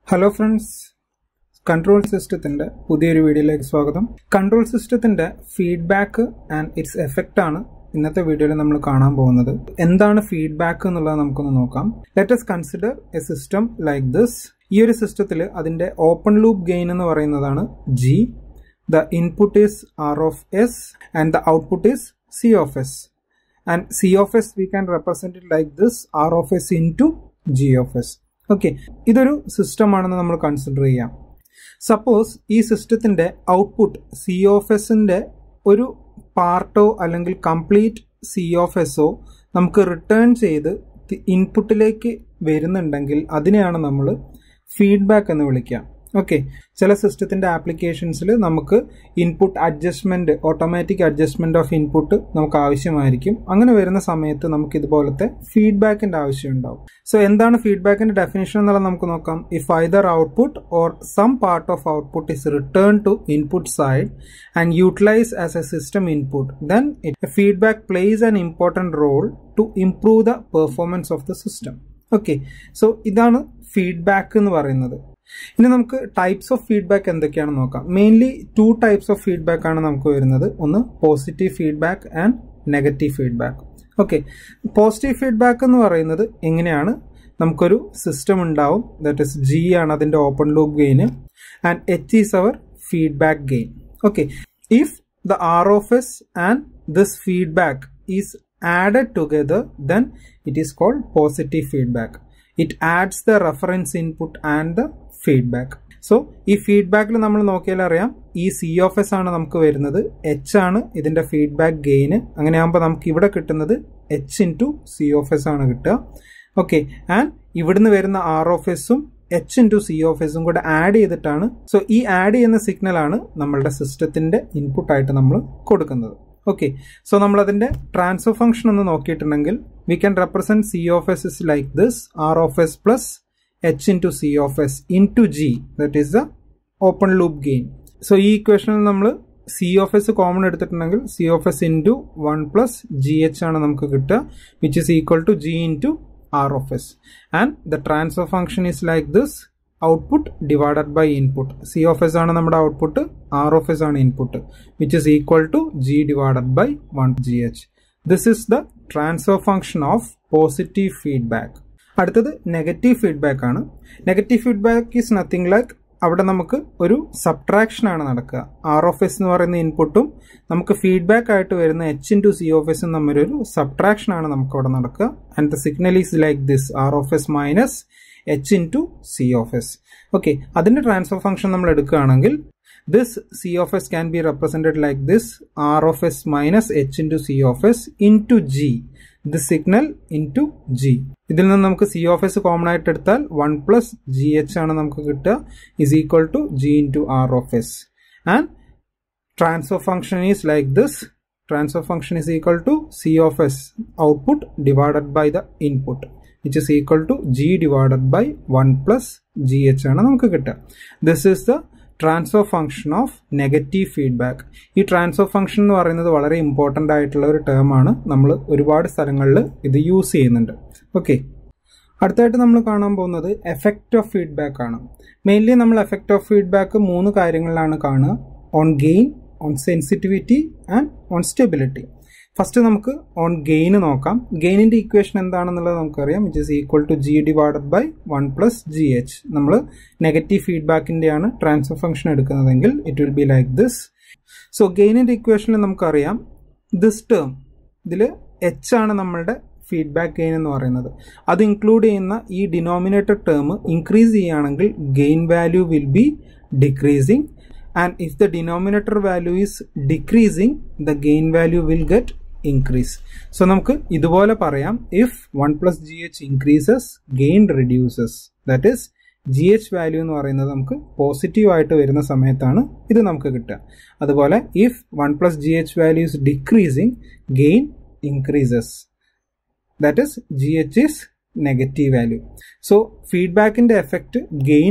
hello friends control സിസ്റ്റത്തിന്റെ പുതിയൊരു വീഡിയോയിലേക്ക് സ്വാഗതം കൺട്രോൾ സിസ്റ്റത്തിന്റെ ഫീഡ്ബാക്ക് ആൻഡ് ഇറ്റ്സ് എഫക്റ്റ് ആണ് ഇന്നത്തെ വീഡിയോയിൽ നമ്മൾ കാണാൻ പോകുന്നത് എന്താണ് ഫീഡ്ബാക്ക് എന്നുള്ളത് നമുക്കൊന്ന് നോക്കാം let's consider a system like this ഈ ഒരു സിസ്റ്റത്തിൽ അതിന്റെ ഓപ്പൺ ലൂപ്പ് ഗെയിൻ എന്ന് പറയുന്നതാണ് G the input is R of S and the output is C of S and C of S we can represent it like this R of S into G of S okay ഇതൊരു system ആണെന്ന് നമ്മൾ consider ചെയ്യാം suppose ഈ സിസ്റ്റത്തിന്റെ output C of എസിന്റെ ഒരു പാർട്ടോ അല്ലെങ്കിൽ complete C of എസോ നമുക്ക് റിട്ടേൺ ചെയ്ത് ഇൻപുട്ടിലേക്ക് വരുന്നുണ്ടെങ്കിൽ അതിനെയാണ് നമ്മൾ ഫീഡ്ബാക്ക് എന്ന് വിളിക്കുക ഓക്കെ ചില സിസ്റ്റത്തിന്റെ ആപ്ലിക്കേഷൻസിൽ നമുക്ക് input adjustment automatic adjustment of input നമുക്ക് ആവശ്യമായിരിക്കും അങ്ങനെ വരുന്ന സമയത്ത് നമുക്ക് ഇതുപോലത്തെ ഫീഡ്ബാക്കിന്റെ ആവശ്യം ഉണ്ടാവും സോ എന്താണ് ഫീഡ്ബാക്കിന്റെ ഡെഫിനേഷൻ എന്നുള്ളത് നമുക്ക് നോക്കാം if either output or some part of output is return to input side and utilise as a system input then feedback plays an important role to improve the performance of the system okay so ഇതാണ് feedback എന്ന് പറയുന്നത് ഇനി നമുക്ക് types of feedback എന്തൊക്കെയാണെന്ന് നോക്കാം mainly two types of feedback ആണ് നമുക്ക് വരുന്നത് ഒന്ന് positive feedback and negative feedback okay positive feedback എന്ന് പറയുന്നത് എങ്ങനെയാണ് നമുക്കൊരു സിസ്റ്റം ഉണ്ടാവും ദാറ്റ് ഇസ് ജി ആണ് അതിന്റെ open loop gain and H is our feedback gain okay if the R of S and this feedback is added together then it is called positive feedback it adds the reference input and the feedback so ഈ ഫീഡ്ബാക്കിൽ നമ്മൾ നോക്കിയാൽ അറിയാം ഈ C of S ആണ് നമുക്ക് വരുന്നത് H ആണ് ഇതിന്റെ ഫീഡ്ബാക്ക് ഗെയിന് അങ്ങനെയാകുമ്പോൾ നമുക്ക് ഇവിടെ കിട്ടുന്നത് H into C of S ആണ് കിട്ടുക ഓക്കെ ആൻഡ് ഇവിടുന്ന് വരുന്ന ആർ ഓഫ് എസും എച്ച് ഇൻറ്റു സി ഓഫ് എസും കൂടെ ആഡ് ചെയ്തിട്ടാണ് സോ ഈ ആഡ് ചെയ്യുന്ന സിഗ്നൽ ആണ് നമ്മളുടെ സിസ്റ്റത്തിന്റെ ഇൻപുട്ടായിട്ട് നമ്മൾ കൊടുക്കുന്നത് ഓക്കെ സോ നമ്മൾ അതിന്റെ ട്രാൻസ്ഫർ ഫംഗ്ഷൻ ഒന്ന് നോക്കിയിട്ടുണ്ടെങ്കിൽ we can represent C of S is like this R of S plus H into C of S into G that is the open loop gain so ഈ ഇക്വേഷനിൽ നമ്മൾ C of S common എടുത്തിട്ടുണ്ടെങ്കിൽ C of S into one plus G H ആണ് നമുക്ക് കിട്ടുക which is equal to G into R of S and the transfer function is like this output divided by input C of S ആണ് നമ്മുടെ output R of S ആണ് input which is equal to G divided by one G H this is the transfer function of positive feedback അടുത്തത് negative feedback ആണ് negative feedback is nothing like അവിടെ നമുക്ക് ഒരു subtraction ആണ് നടക്കുക R of S എന്ന് പറയുന്ന ഇൻപുട്ടും നമുക്ക് ഫീഡ്ബാക്ക് ആയിട്ട് വരുന്ന എച്ച് ഇൻറ്റു സി ഓഫ് എസും തമ്മിലൊരു സബ്ട്രാക്ഷൻ ആണ് നമുക്ക് അവിടെ നടക്കുക and the signal is like this R of S minus H into C of S okay അതിന്റെ ട്രാൻസ്ഫർ ഫംഗ്ഷൻ നമ്മൾ എടുക്കുകയാണെങ്കിൽ this C of S can be represented like this R of S minus H into C of S into G the signal into G ഇതിൽ നിന്ന് നമുക്ക് C of S common ആയിട്ട് എടുത്താൽ one plus G H ആണ് നമുക്ക് കിട്ടുക is equal to G into R of S and transfer function is like this transfer function is equal to C of S output divided by the input which is equal to G divided by one plus G H ആണ് നമുക്ക് കിട്ടുക this is the transfer function of negative feedback ഈ transfer function എന്ന് പറയുന്നത് വളരെ important ആയിട്ടുള്ള ഒരു term ആണ് നമ്മൾ ഒരുപാട് സ്ഥലങ്ങളിൽ ഇത് യൂസ് ചെയ്യുന്നുണ്ട് ഓക്കെ അടുത്തായിട്ട് നമ്മൾ കാണാൻ പോകുന്നത് എഫക്റ്റ് ഓഫ് ഫീഡ്ബാക്ക് ആണ് മെയിൻലി നമ്മൾ എഫക്റ്റ് ഓഫ് ഫീഡ്ബാക്ക് മൂന്ന് കാര്യങ്ങളിലാണ് കാണുക on gain on sensitivity and on stability first നമുക്ക് ഓൺ ഗെയിന് നോക്കാം ഗെയിനിന്റെ ഇക്വേഷൻ എന്താണെന്നുള്ളത് നമുക്കറിയാം which is equal to G divided by one plus G H നമ്മൾ നെഗറ്റീവ് ഫീഡ്ബാക്കിന്റെയാണ് ട്രാൻസ്ഫർ ഫംഗ്ഷൻ എടുക്കുന്നതെങ്കിൽ it will be like this so ഗെയിനിന്റെ ഇക്വേഷനിൽ നമുക്കറിയാം ദിസ് ടേം ഇതിൽ എച്ച് ആണ് നമ്മളുടെ ഫീഡ്ബാക്ക് ഗെയിൻ എന്ന് പറയുന്നത് അത് ഇൻക്ലൂഡ് ചെയ്യുന്ന ഈ ഡിനോമിനേറ്റർ ടേം ഇൻക്രീസ് ചെയ്യുകയാണെങ്കിൽ gain value will be decreasing and if the denominator value is decreasing the gain value will get increase so നമുക്ക് ഇതുപോലെ പറയാം if one plus G H increases gain reduces that is G H value എന്ന് പറയുന്നത് നമുക്ക് positive ആയിട്ട് വരുന്ന സമയത്താണ് ഇത് നമുക്ക് കിട്ടുക അതുപോലെ if one plus G H value is decreasing gain increases that is G H is negative value so ഫീഡ്ബാക്കിന്റെ എഫക്റ്റ് ഗെയിനിൽ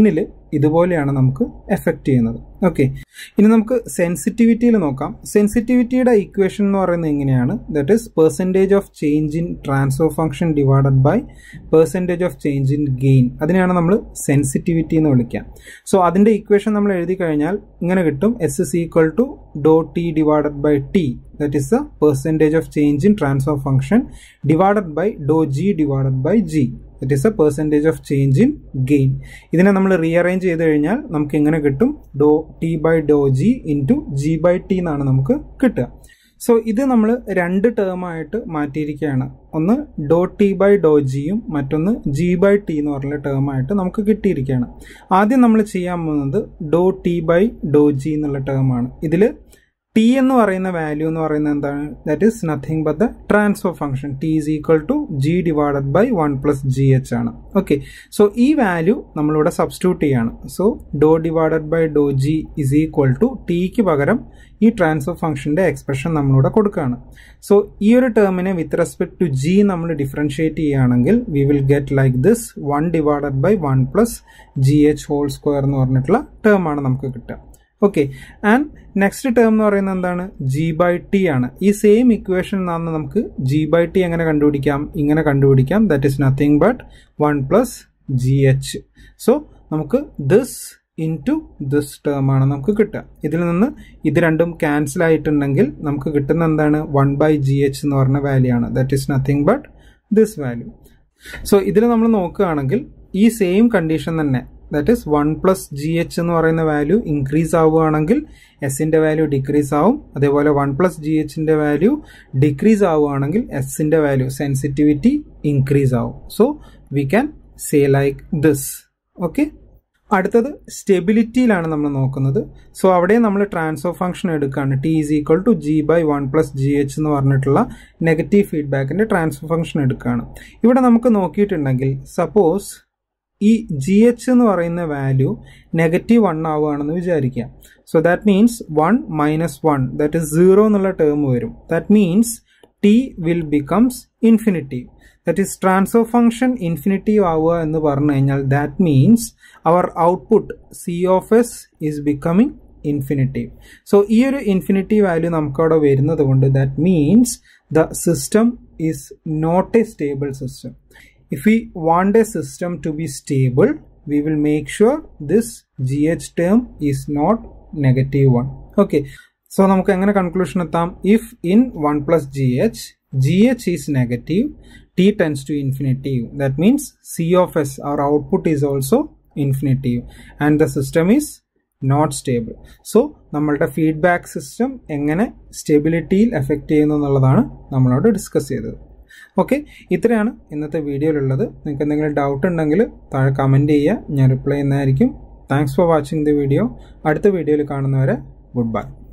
ഇതുപോലെയാണ് നമുക്ക് എഫക്റ്റ് ചെയ്യുന്നത് ഓക്കെ ഇനി നമുക്ക് സെൻസിറ്റിവിറ്റിയിൽ നോക്കാം സെൻസിറ്റിവിറ്റിയുടെ ഇക്വേഷൻ എന്ന് പറയുന്നത് എങ്ങനെയാണ് that is percentage of change in transfer function divided by percentage of change in gain അതിനെയാണ് നമ്മൾ സെൻസിറ്റിവിറ്റി എന്ന് വിളിക്കുക സോ അതിൻ്റെ ഇക്വേഷൻ നമ്മൾ എഴുതി കഴിഞ്ഞാൽ ഇങ്ങനെ കിട്ടും S is equal to doe T divided by T that is the percentage of change in transfer function divided by doe G divided by G that is a percentage of change in gain ഇതിനെ നമ്മൾ rearrange ചെയ്ത് കഴിഞ്ഞാൽ നമുക്ക് എങ്ങനെ കിട്ടും doe T by doe G into G by T എന്നാണ് നമുക്ക് കിട്ടുക സോ ഇത് നമ്മൾ രണ്ട് ടേമായിട്ട് മാറ്റിയിരിക്കുകയാണ് ഒന്ന് ഡോ ടി ബൈ ഡോ ജിയും മറ്റൊന്ന് ജി ബൈ ടി എന്ന് പറഞ്ഞ ടേമായിട്ട് നമുക്ക് കിട്ടിയിരിക്കുകയാണ് ആദ്യം നമ്മൾ ചെയ്യാൻ പോകുന്നത് doe T by doe G എന്നുള്ള ടേമാണ് ഇതിൽ ടി എന്ന് പറയുന്ന വാല്യൂ എന്ന് പറയുന്നത് എന്താണ് that is nothing but the transfer function T is equal to G divided by one plus G H ആണ് ഓക്കെ സോ ഈ വാല്യൂ നമ്മളിവിടെ സബ്സ്റ്റിറ്റ്യൂട്ട് ചെയ്യാണ് so doe divided by doe G is equal to ടിക്ക് പകരം ഈ transfer ഫംഗ്ഷന്റെ expression നമ്മളിവിടെ കൊടുക്കുകയാണ് സോ ഈ ഒരു ടേമിനെ വിത്ത് റെസ്പെക്ട് ടു ജി നമ്മൾ ഡിഫറൻഷിയേറ്റ് ചെയ്യുകയാണെങ്കിൽ we will get like this one divided by one plus G H whole square എന്ന് പറഞ്ഞിട്ടുള്ള ടേമാണ് നമുക്ക് കിട്ടുക ഓക്കെ ആൻഡ് നെക്സ്റ്റ് ടേം എന്ന് പറയുന്നത് എന്താണ് ജി ബൈ ടി ആണ് ഈ സെയിം ഇക്വേഷൻ നിന്നാണ് നമുക്ക് ജി ബൈ ടി എങ്ങനെ കണ്ടുപിടിക്കാം ഇങ്ങനെ കണ്ടുപിടിക്കാം that is nothing but one plus G H so നമുക്ക് this into this term ആണ് നമുക്ക് കിട്ടുക ഇതിൽ നിന്ന് ഇത് രണ്ടും ക്യാൻസൽ ആയിട്ടുണ്ടെങ്കിൽ നമുക്ക് കിട്ടുന്ന എന്താണ് വൺ ബൈ ജി എച്ച് എന്ന് പറഞ്ഞ വാല്യൂ ആണ് that is nothing but this value so ഇതിൽ നമ്മൾ നോക്കുകയാണെങ്കിൽ ഈ സെയിം കണ്ടീഷൻ തന്നെ that is one plus G H എന്ന് പറയുന്ന വാല്യൂ ഇൻക്രീസ് ആവുകയാണെങ്കിൽ എസിന്റെ വാല്യൂ ഡിക്രീസ് ആവും അതേപോലെ വൺ പ്ലസ് ജി എച്ചിന്റെ വാല്യൂ ഡിക്രീസ് ആവുകയാണെങ്കിൽ എസിന്റെ വാല്യൂ സെൻസിറ്റിവിറ്റി ഇൻക്രീസ് ആവും so we can say like this okay അടുത്തത് സ്റ്റെബിലിറ്റിയിലാണ് നമ്മൾ നോക്കുന്നത് സോ അവിടെ നമ്മൾ ട്രാൻസ്ഫർ ഫംഗ്ഷൻ എടുക്കുകയാണ് T is equal to G by one plus G H എന്ന് പറഞ്ഞിട്ടുള്ള നെഗറ്റീവ് ഫീഡ്ബാക്കിന്റെ ട്രാൻസ്ഫർ ഫംഗ്ഷൻ എടുക്കുകയാണ് ഇവിടെ നമുക്ക് നോക്കിയിട്ടുണ്ടെങ്കിൽ സപ്പോസ് ഈ ജി എച്ച് എന്ന് പറയുന്ന വാല്യൂ നെഗറ്റീവ് വൺ ആവുകയാണെന്ന് വിചാരിക്കുക so that means one minus one that is zero എന്നുള്ള ടേം വരും that means T will becomes infinitive that is transfer function infinitive ആവുക എന്ന് പറഞ്ഞു കഴിഞ്ഞാൽ that means our output C of S is becoming infinitive so ഈ ഒരു infinitive value നമുക്ക് അവിടെ വരുന്നത് കൊണ്ട് that means the system is not a stable system if we want a system to be stable we will make sure this gh term is not negative 1 okay so നമുക്ക് എങ്ങനെ conclusion എത്താം if in one plus G H G H is negative T tends to infinitive that means C of S our output is also infinitive and the system is not stable so നമ്മളുടെ feedback system എങ്ങനെ സ്റ്റെബിലിറ്റിയിൽ effect ചെയ്യുന്നു എന്നുള്ളതാണ് നമ്മളോട് discuss ചെയ്തത് okay ഇത്രയാണ് ഇന്നത്തെ വീഡിയോയിലുള്ളത് നിങ്ങൾക്ക് എന്തെങ്കിലും ഡൗട്ട് ഉണ്ടെങ്കിൽ താഴെ കമൻറ്റ് ചെയ്യുക ഞാൻ റിപ്ലൈ ചെയ്യുന്നതായിരിക്കും thanks for watching the video അടുത്ത വീഡിയോയിൽ കാണുന്നവരെ ഗുഡ് ബൈ